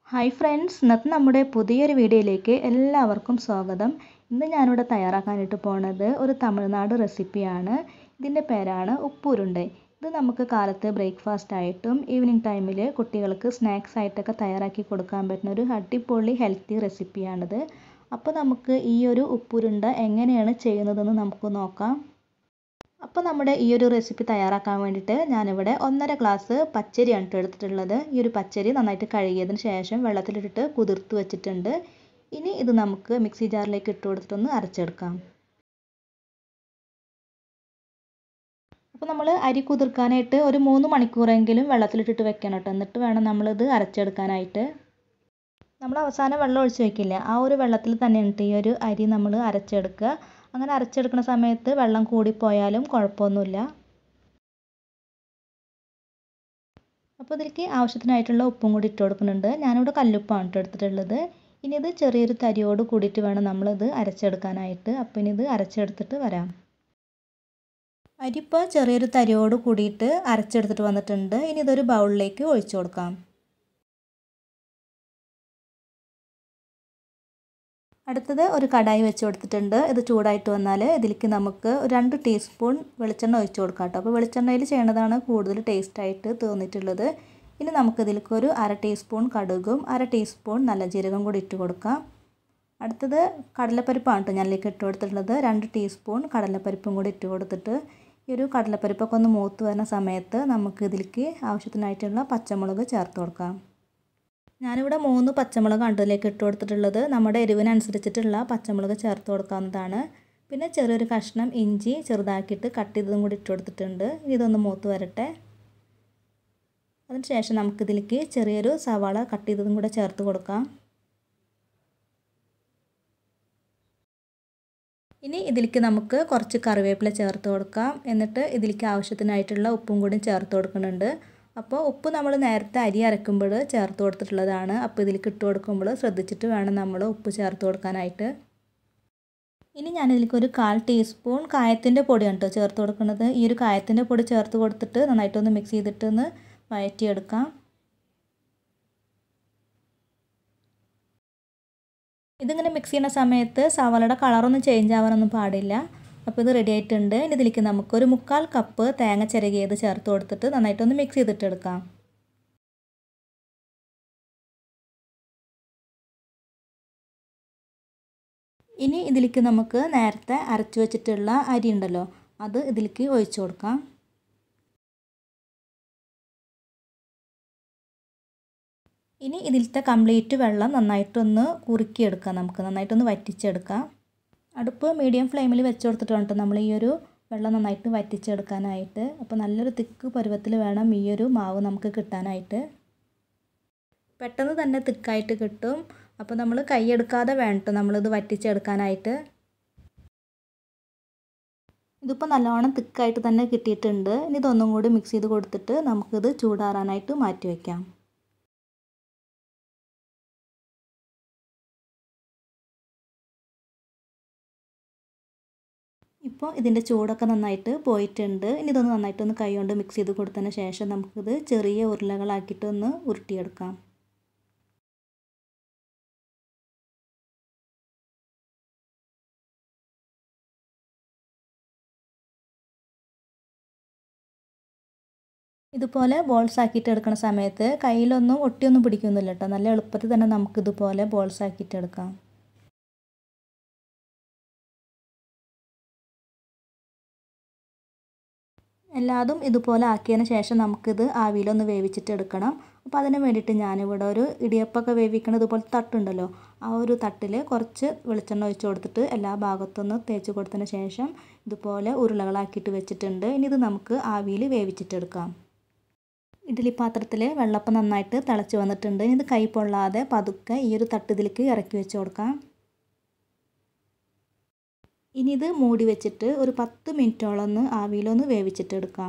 hi friends ഇന്നത്തെ നമ്മുടെ പുതിയൊരു വീഡിയോയിലേക്ക് എല്ലാവർക്കും സ്വാഗതം ഇന്ന് ഞാനിവിടെ തയ്യാറാക്കാനായിട്ട് പോണത് ഒരു തമിഴ്നാട് റെസിപ്പിയാണ് ഇതിൻ്റെ പേരാണ് ഉപ്പുരുണ്ട ഇത് നമുക്ക് കാലത്ത് ബ്രേക്ക്ഫാസ്റ്റ് ആയിട്ടും ഈവനിങ് ടൈമിൽ കുട്ടികൾക്ക് സ്നാക്സ് ആയിട്ടൊക്കെ തയ്യാറാക്കി കൊടുക്കാൻ പറ്റുന്ന ഒരു അടിപൊളി ഹെൽത്തി റെസിപ്പിയാണിത് അപ്പോൾ നമുക്ക് ഈ ഒരു ഉപ്പുരുണ്ട എങ്ങനെയാണ് ചെയ്യുന്നതെന്ന് നമുക്ക് നോക്കാം അപ്പോൾ നമ്മുടെ ഈ ഒരു റെസിപ്പി തയ്യാറാക്കാൻ വേണ്ടിയിട്ട് ഞാനിവിടെ ഒന്നര ഗ്ലാസ് പച്ചരിയാണ് കേട്ടോ എടുത്തിട്ടുള്ളത് ഈ ഒരു പച്ചരി നന്നായിട്ട് കഴുകിയതിന് ശേഷം വെള്ളത്തിലിട്ടിട്ട് കുതിർത്ത് വെച്ചിട്ടുണ്ട് ഇനി ഇത് നമുക്ക് മിക്സി ജാറിലേക്ക് ഇട്ട് കൊടുത്തിട്ടൊന്ന് അരച്ചെടുക്കാം അപ്പോൾ നമ്മൾ അരി കുതിർക്കാനായിട്ട് ഒരു മൂന്ന് മണിക്കൂറെങ്കിലും വെള്ളത്തിലിട്ടിട്ട് വെക്കണം കേട്ടോ എന്നിട്ട് വേണം നമ്മളിത് അരച്ചെടുക്കാനായിട്ട് നമ്മൾ അവസാനം വെള്ളം ഒഴിച്ച് വെക്കില്ല ആ ഒരു വെള്ളത്തിൽ തന്നെയാണ് ഈ ഒരു അരി നമ്മൾ അരച്ചെടുക്കുക അങ്ങനെ അരച്ചെടുക്കുന്ന സമയത്ത് വെള്ളം കൂടിപ്പോയാലും കുഴപ്പമൊന്നുമില്ല അപ്പോൾ ഇതിലേക്ക് ആവശ്യത്തിനായിട്ടുള്ള ഉപ്പും കൂടി ഇട്ട് കൊടുക്കുന്നുണ്ട് ഞാനിവിടെ കല്ലുപ്പാണ് കേട്ടോ എടുത്തിട്ടുള്ളത് ഇനി ഇത് ചെറിയൊരു തരിയോട് കൂടിയിട്ട് വേണം നമ്മളിത് അരച്ചെടുക്കാനായിട്ട് അപ്പോൾ ഇനി ഇത് അരച്ചെടുത്തിട്ട് വരാം അരിപ്പോൾ ചെറിയൊരു തരിയോട് കൂടിയിട്ട് അരച്ചെടുത്തിട്ട് വന്നിട്ടുണ്ട് ഇനി ഇതൊരു ബൗളിലേക്ക് ഒഴിച്ചു കൊടുക്കാം അടുത്തത് ഒരു കടായി വെച്ച് കൊടുത്തിട്ടുണ്ട് ഇത് ചൂടായിട്ട് വന്നാൽ ഇതിലേക്ക് നമുക്ക് രണ്ട് ടീസ്പൂൺ വെളിച്ചെണ്ണ ഒഴിച്ച് കൊടുക്കാം കേട്ടോ അപ്പോൾ വെളിച്ചെണ്ണയിൽ ചെയ്യണതാണ് കൂടുതൽ ടേസ്റ്റായിട്ട് തോന്നിയിട്ടുള്ളത് ഇനി നമുക്ക് ഇതിലേക്ക് ഒരു അര ടീസ്പൂൺ കടുകും അര ടീസ്പൂൺ നല്ല ജീരകം കൂടി ഇട്ട് കൊടുക്കാം അടുത്തത് കടലപ്പരിപ്പാണ് കേട്ടോ ഞാനിലേക്ക് ഇട്ട് കൊടുത്തിട്ടുള്ളത് രണ്ട് ടീസ്പൂൺ കടലപ്പരിപ്പും കൂടി ഇട്ട് കൊടുത്തിട്ട് ഈ ഒരു കടലപ്പരിപ്പൊക്കെ ഒന്ന് മൂത്ത് വരുന്ന സമയത്ത് നമുക്ക് ഇതിലേക്ക് ആവശ്യത്തിനായിട്ടുള്ള പച്ചമുളക് ചേർത്ത് കൊടുക്കാം ഞാനിവിടെ മൂന്ന് പച്ചമുളക് ഇതിലേക്ക് ഇട്ട് കൊടുത്തിട്ടുള്ളത് നമ്മുടെ എരിവിനനുസരിച്ചിട്ടുള്ള പച്ചമുളക് ചേർത്ത് കൊടുക്കാവുന്നതാണ് പിന്നെ ചെറിയൊരു കഷ്ണം ഇഞ്ചി ചെറുതാക്കിയിട്ട് കട്ട് ചെയ്തതും കൂടി ഇട്ട് കൊടുത്തിട്ടുണ്ട് ഇതൊന്ന് മൂത്ത് വരട്ടെ അതിനുശേഷം നമുക്കിതിലേക്ക് ചെറിയൊരു സവാള കട്ട് ചെയ്തതും കൂടെ ചേർത്ത് കൊടുക്കാം ഇനി ഇതിലേക്ക് നമുക്ക് കുറച്ച് കറിവേപ്പില ചേർത്ത് കൊടുക്കാം എന്നിട്ട് ഇതിലേക്ക് ആവശ്യത്തിനായിട്ടുള്ള ഉപ്പും കൂടി ചേർത്ത് കൊടുക്കുന്നുണ്ട് അപ്പോൾ ഉപ്പ് നമ്മൾ നേരത്തെ അരി അരക്കുമ്പോൾ ചേർത്ത് കൊടുത്തിട്ടുള്ളതാണ് അപ്പോൾ ഇതിലേക്ക് ഇട്ട് കൊടുക്കുമ്പോൾ ശ്രദ്ധിച്ചിട്ട് വേണം നമ്മൾ ഉപ്പ് ചേർത്ത് കൊടുക്കാനായിട്ട് ഇനി ഞാനിതിലേക്ക് ഒരു കാൽ ടീസ്പൂൺ കായത്തിൻ്റെ പൊടിയാണ് കേട്ടോ ചേർത്ത് കൊടുക്കുന്നത് ഈ ഒരു കായത്തിൻ്റെ പൊടി ചേർത്ത് കൊടുത്തിട്ട് നന്നായിട്ടൊന്ന് മിക്സ് ചെയ്തിട്ടൊന്ന് വഴറ്റിയെടുക്കാം ഇതിങ്ങനെ മിക്സ് ചെയ്യുന്ന സമയത്ത് സവാളയുടെ കളറൊന്നും ചേഞ്ച് ആവാനൊന്നും പാടില്ല അപ്പോൾ ഇത് റെഡി ആയിട്ടുണ്ട് ഇനി ഇതിലേക്ക് നമുക്കൊരു മുക്കാൽ കപ്പ് തേങ്ങ ചിരകിയത് ചേർത്ത് കൊടുത്തിട്ട് നന്നായിട്ടൊന്ന് മിക്സ് ചെയ്തിട്ടെടുക്കാം ഇനി ഇതിലേക്ക് നമുക്ക് നേരത്തെ അരച്ചു വെച്ചിട്ടുള്ള അരി ഉണ്ടല്ലോ അത് ഇതിലേക്ക് ഒഴിച്ചു കൊടുക്കാം ഇനി ഇതിലത്തെ കംപ്ലീറ്റ് വെള്ളം നന്നായിട്ടൊന്ന് കുറുക്കിയെടുക്കാം നമുക്ക് നന്നായിട്ടൊന്ന് വറ്റിച്ചെടുക്കാം അടുപ്പ് മീഡിയം ഫ്ലെയിമിൽ വെച്ച് കൊടുത്തിട്ടുണ്ട് നമ്മൾ ഈ ഒരു വെള്ളം നന്നായിട്ട് വറ്റിച്ചെടുക്കാനായിട്ട് അപ്പോൾ നല്ലൊരു തിക്ക് പരുവത്തിൽ വേണം ഈ ഒരു മാവ് നമുക്ക് കിട്ടാനായിട്ട് പെട്ടെന്ന് തന്നെ തിക്കായിട്ട് കിട്ടും അപ്പോൾ നമ്മൾ കൈയെടുക്കാതെ വേണ്ട നമ്മളിത് വറ്റിച്ചെടുക്കാനായിട്ട് ഇതിപ്പോൾ നല്ലോണം തിക്കായിട്ട് തന്നെ കിട്ടിയിട്ടുണ്ട് ഇനി ഇതൊന്നും കൂടി മിക്സ് ചെയ്ത് കൊടുത്തിട്ട് നമുക്കിത് ചൂടാറാനായിട്ട് മാറ്റി വയ്ക്കാം ഇപ്പോൾ ഇതിൻ്റെ ചൂടൊക്കെ നന്നായിട്ട് പോയിട്ടുണ്ട് ഇനി ഇതൊന്ന് നന്നായിട്ടൊന്ന് കൈ കൊണ്ട് മിക്സ് ചെയ്ത് കൊടുത്തതിന് ശേഷം നമുക്കിത് ചെറിയ ഉരുളകളാക്കിയിട്ട് ഒന്ന് ഉരുട്ടിയെടുക്കാം ഇതുപോലെ ബോൾസ് ആക്കിയിട്ട് എടുക്കുന്ന സമയത്ത് കയ്യിലൊന്നും ഒട്ടിയൊന്നും പിടിക്കുന്നില്ല കേട്ടോ നല്ല എളുപ്പത്തിൽ തന്നെ നമുക്കിതുപോലെ ബോൾസ് ആക്കിയിട്ട് എടുക്കാം എല്ലാതും ഇതുപോലെ ആക്കിയതിന് ശേഷം നമുക്കിത് ആവിയിലൊന്ന് വേവിച്ചിട്ട് എടുക്കണം അപ്പോൾ അതിന് വേണ്ടിയിട്ട് ഞാനിവിടെ ഒരു ഇടിയപ്പമൊക്കെ വേവിക്കണ ഇതുപോലെ തട്ടുണ്ടല്ലോ ആ ഒരു തട്ടിൽ കുറച്ച് വെളിച്ചെണ്ണ ഒഴിച്ച് കൊടുത്തിട്ട് എല്ലാ ഭാഗത്തൊന്ന് തേച്ച് കൊടുത്തതിന് ശേഷം ഇതുപോലെ ഉരുളകളാക്കിയിട്ട് വെച്ചിട്ടുണ്ട് ഇനി ഇത് നമുക്ക് ആവിയിൽ വേവിച്ചിട്ടെടുക്കാം ഇഡ്ഡലി പാത്രത്തിൽ വെള്ളപ്പം നന്നായിട്ട് തിളച്ച് വന്നിട്ടുണ്ട് ഇത് കൈ പൊള്ളാതെ പതുക്കെ ഈ ഒരു തട്ട് ഇതിലേക്ക് ഇറക്കി വെച്ച് കൊടുക്കാം ഇനി ഇത് മൂടി വെച്ചിട്ട് ഒരു പത്ത് മിനിറ്റോളം ഒന്ന് ആവിയിലൊന്ന് വേവിച്ചിട്ടെടുക്കാം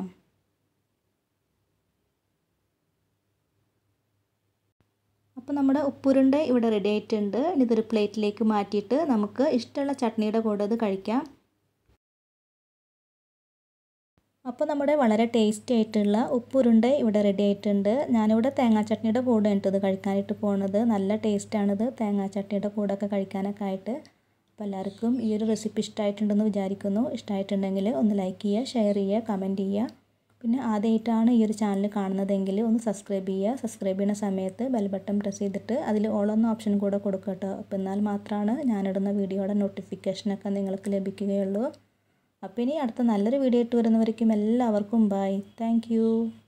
അപ്പോൾ നമ്മുടെ ഉപ്പുരുണ്ട ഇവിടെ റെഡി ആയിട്ടുണ്ട് ഇതൊരു പ്ലേറ്റിലേക്ക് മാറ്റിയിട്ട് നമുക്ക് ഇഷ്ടമുള്ള ചട്നിയുടെ കൂടെ ഇത് കഴിക്കാം അപ്പോൾ നമ്മുടെ വളരെ ടേസ്റ്റി ആയിട്ടുള്ള ഉപ്പുരുണ്ട ഇവിടെ റെഡി ആയിട്ടുണ്ട് ഞാനിവിടെ തേങ്ങാ ചട്നിയുടെ കൂടെ ഇത് കഴിക്കാനായിട്ട് പോകുന്നത് നല്ല ടേസ്റ്റാണിത് തേങ്ങാ ചട്നിയുടെ കൂടെയൊക്കെ കഴിക്കാനൊക്കെ ആയിട്ട് അപ്പോൾ എല്ലാവർക്കും ഈ ഒരു റെസിപ്പി ഇഷ്ടമായിട്ടുണ്ടെന്ന് വിചാരിക്കുന്നു ഇഷ്ടമായിട്ടുണ്ടെങ്കിൽ ഒന്ന് ലൈക്ക് ചെയ്യുക ഷെയർ ചെയ്യുക കമൻറ്റ് ചെയ്യുക പിന്നെ ആദ്യമായിട്ടാണ് ഈ ഒരു ചാനൽ കാണുന്നതെങ്കിൽ ഒന്ന് സബ്സ്ക്രൈബ് ചെയ്യുക സബ്സ്ക്രൈബ് ചെയ്യുന്ന സമയത്ത് ബെൽ ബട്ടൺ പ്രസ് ചെയ്തിട്ട് അതിൽ ഓളൊന്ന ഓപ്ഷൻ കൂടെ കൊടുക്കുക കേട്ടോ അപ്പോൾ എന്നാൽ മാത്രമാണ് ഞാനിടുന്ന വീഡിയോയുടെ നോട്ടിഫിക്കേഷനൊക്കെ നിങ്ങൾക്ക് ലഭിക്കുകയുള്ളൂ അപ്പോൾ ഇനി അടുത്ത നല്ലൊരു വീഡിയോ ഇട്ട് വരുന്നവരേക്കും എല്ലാവർക്കും ബൈ താങ്ക്